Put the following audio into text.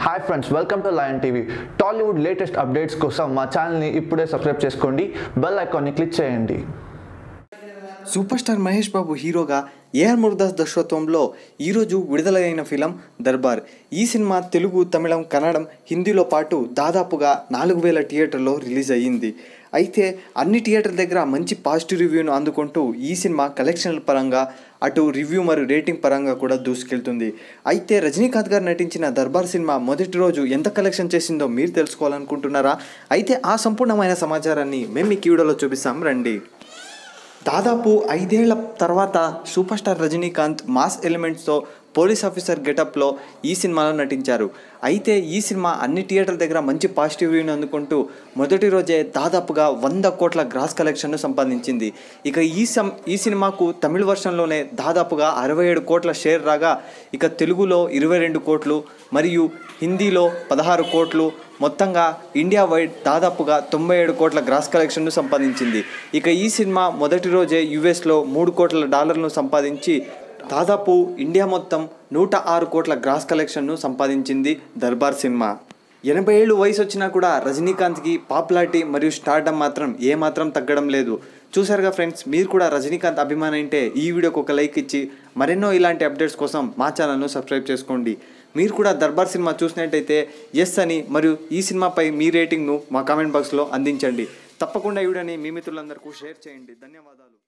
hi friends welcome to lion TV Tollywood latest updates కోసం మా ఛానల్ని ఇప్పుడే సబ్స్క్రైబ్ చేసుకోండి బెల్ ఐకాన్ని క్లిక్ చేయండి సూపర్ స్టార్ మహేష్ బాబు హీరోగా ఏఆర్ మురుదాస్ దర్శకత్వంలో ఈరోజు విడుదలైన ఫిలం దర్బార్ ఈ సినిమా తెలుగు తమిళం కన్నడం హిందీలో పాటు దాదాపుగా నాలుగు వేల థియేటర్లో రిలీజ్ అయ్యింది అయితే అన్ని థియేటర్ దగ్గర మంచి పాజిటివ్ రివ్యూను అందుకుంటూ ఈ సినిమా కలెక్షన్ల పరంగా అటు రివ్యూ మరియు రేటింగ్ పరంగా కూడా దూసుకెళ్తుంది అయితే రజనీకాంత్ గారు నటించిన దర్బార్ సినిమా మొదటి రోజు ఎంత కలెక్షన్ చేసిందో మీరు తెలుసుకోవాలనుకుంటున్నారా అయితే ఆ సంపూర్ణమైన సమాచారాన్ని మేము మీకు ఈ వీడియోలో చూపిస్తాం రండి దాదాపు ఐదేళ్ల తర్వాత సూపర్ స్టార్ రజనీకాంత్ మాస్ ఎలిమెంట్స్తో పోలీస్ ఆఫీసర్ గెటప్లో ఈ సినిమాలో నటించారు అయితే ఈ సినిమా అన్ని థియేటర్ల దగ్గర మంచి పాజిటివ్ రివ్యూని అందుకుంటూ మొదటి రోజే దాదాపుగా వంద కోట్ల గ్రాస్ కలెక్షన్ను సంపాదించింది ఇక ఈ సం ఈ సినిమాకు తమిళ వర్షన్లోనే దాదాపుగా అరవై ఏడు కోట్ల షేర్ రాగా ఇక తెలుగులో ఇరవై రెండు కోట్లు మరియు హిందీలో పదహారు కోట్లు మొత్తంగా ఇండియా వైడ్ దాదాపుగా తొంభై ఏడు కోట్ల గ్రాస్ కలెక్షన్ను సంపాదించింది ఇక ఈ సినిమా మొదటి రోజే యుఎస్లో మూడు కోట్ల డాలర్లను సంపాదించి దాదాపు ఇండియా మొత్తం నూట ఆరు కోట్ల గ్రాస్ కలెక్షన్ను సంపాదించింది దర్బార్ సినిమా ఎనభై ఏళ్ళు వయసు వచ్చినా కూడా రజనీకాంత్కి పాపులారిటీ మరియు స్టార్డమ్ మాత్రం ఏమాత్రం తగ్గడం లేదు చూసారుగా ఫ్రెండ్స్ మీరు కూడా రజనీకాంత్ అభిమాని అంటే ఈ వీడియోకి ఒక లైక్ ఇచ్చి మరెన్నో ఇలాంటి అప్డేట్స్ కోసం మా ఛానల్ను సబ్స్క్రైబ్ చేసుకోండి మీరు కూడా దర్బార్ సినిమా చూసినట్టయితే ఎస్ అని మరియు ఈ సినిమాపై మీ రేటింగ్ను మా కామెంట్ బాక్స్లో అందించండి తప్పకుండా ఈ వీడియోని మీ మిత్రులందరికీ షేర్ చేయండి ధన్యవాదాలు